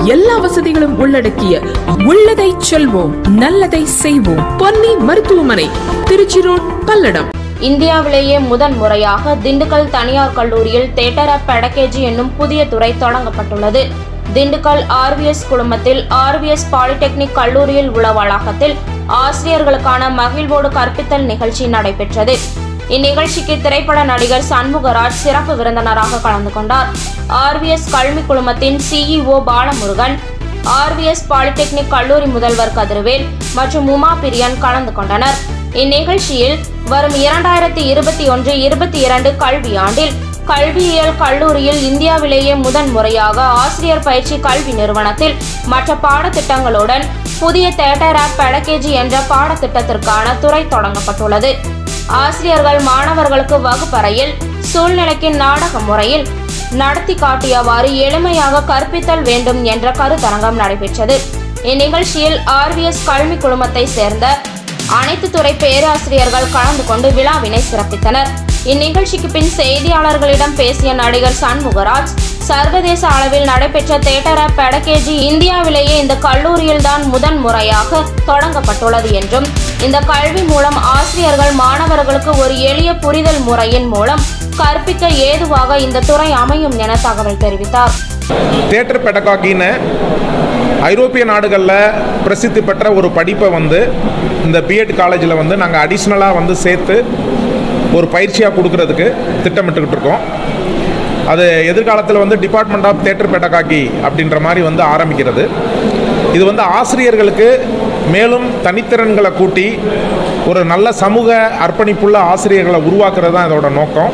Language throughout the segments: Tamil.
எல்லா வசதிகளும் உள்ளடக்கிய உள்ளதை செல்வோம் நல்லதை செய்வோம் பொன்னி மருத்துவமனை திருச்சி ரோட் பல்லடம் இந்தியாவிலேயே முதன் முறையாக திண்டுக்கல் தனியார் கல்லூரியில் தேட்டர் ஆப் பெடகேஜி என்னும் புதிய துறை தொடங்கப்பட்டுள்ளது திண்டுக்கல் ஆர்விஎஸ் குழுமத்தில் ஆர்விஎஸ் பாலிடெக்னிக் கல்லூரியில் உள்ள வளாகத்தில் ஆசிரியர்களுக்கான மகிழ்வோடு கற்பித்தல் நிகழ்ச்சி நடைபெற்றது இந்நிகழ்ச்சிக்கு திரைப்பட நடிகர் சண்முகராஜ் சிறப்பு விருந்தினராக கலந்து கொண்டார் ஆர்விஎஸ் கல்வி குழுமத்தின் சிஇஓ பாலமுருகன் ஆர்விஎஸ் பாலிடெக்னிக் கல்லூரி முதல்வர் கதிர்வேல் மற்றும் உமா பிரியன் கலந்து கொண்டனர் இந்நிகழ்ச்சியில் வரும் இரண்டாயிரத்தி இருபத்தி ஒன்று இருபத்தி இரண்டு கல்வியாண்டில் கல்வியியல் கல்லூரியில் இந்தியாவிலேயே முதன் முறையாக ஆசிரியர் பயிற்சி கல்வி நிறுவனத்தில் மற்ற பாடத்திட்டங்களுடன் புதிய தேட்டர் ஆப் பெடகேஜி என்ற பாடத்திட்டத்திற்கான துறை தொடங்கப்பட்டுள்ளது ஆசிரியர்கள் மாணவர்களுக்கு வகுப்பறையில் சூழ்நிலைக்கு நாடக முறையில் நடத்தி காட்டியவாறு எளிமையாக கற்பித்தல் வேண்டும் என்ற கருத்தரங்கம் நடைபெற்றது இந்நிகழ்ச்சியில் ஆர்விஎஸ் கல்வி குழுமத்தை சேர்ந்த அனைத்து துறை பேராசிரியர்கள் கலந்து கொண்டு விழாவினை சிறப்பித்தனர் இந்நிகழ்ச்சிக்கு பின் செய்தியாளர்களிடம் பேசிய நடிகர் சண்முகராஜ் சர்வதேச அளவில் நடைபெற்ற தேட்டர் ஆப் பெடகேஜி இந்தியாவிலேயே இந்த கல்லூரியில்தான் முதன் முறையாக தொடங்கப்பட்டுள்ளது என்றும் இந்த கல்வி மூலம் ஆசிரியர்கள் மாணவர்களுக்கு ஒரு எளிய புரிதல் முறையின் மூலம் கற்பிக்க ஏதுவாக இந்த துறை அமையும் என தகவல் தெரிவித்தார் தேட்டர் பெடகாக்கின்னு ஐரோப்பிய நாடுகளில் பிரசித்தி பெற்ற ஒரு படிப்பை வந்து இந்த பிஎட் காலேஜில் வந்து நாங்கள் அடிஷ்னலாக வந்து சேர்த்து ஒரு பயிற்சியாக கொடுக்கறதுக்கு திட்டமிட்டுக்கிட்டு இருக்கோம் அது எதிர்காலத்தில் வந்து டிபார்ட்மெண்ட் ஆஃப் தேட்டர் பெடகாக்கி அப்படின்ற மாதிரி வந்து ஆரம்பிக்கிறது இது வந்து ஆசிரியர்களுக்கு மேலும் தனித்திறன்களை கூட்டி ஒரு நல்ல சமூக அர்ப்பணிப்புள்ள ஆசிரியர்களை உருவாக்குறது தான் இதோட நோக்கம்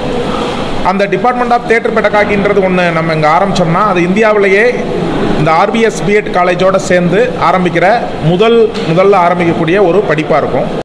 அந்த டிபார்ட்மெண்ட் ஆஃப் தேட்டர் பெடகாக்கின்றது ஒன்று நம்ம இங்கே ஆரம்பித்தோம்னா அது இந்தியாவிலேயே இந்த ஆர்பிஎஸ் பிஎட் காலேஜோடு சேர்ந்து ஆரம்பிக்கிற முதல் முதல்ல ஆரம்பிக்கக்கூடிய ஒரு படிப்பாக இருக்கும்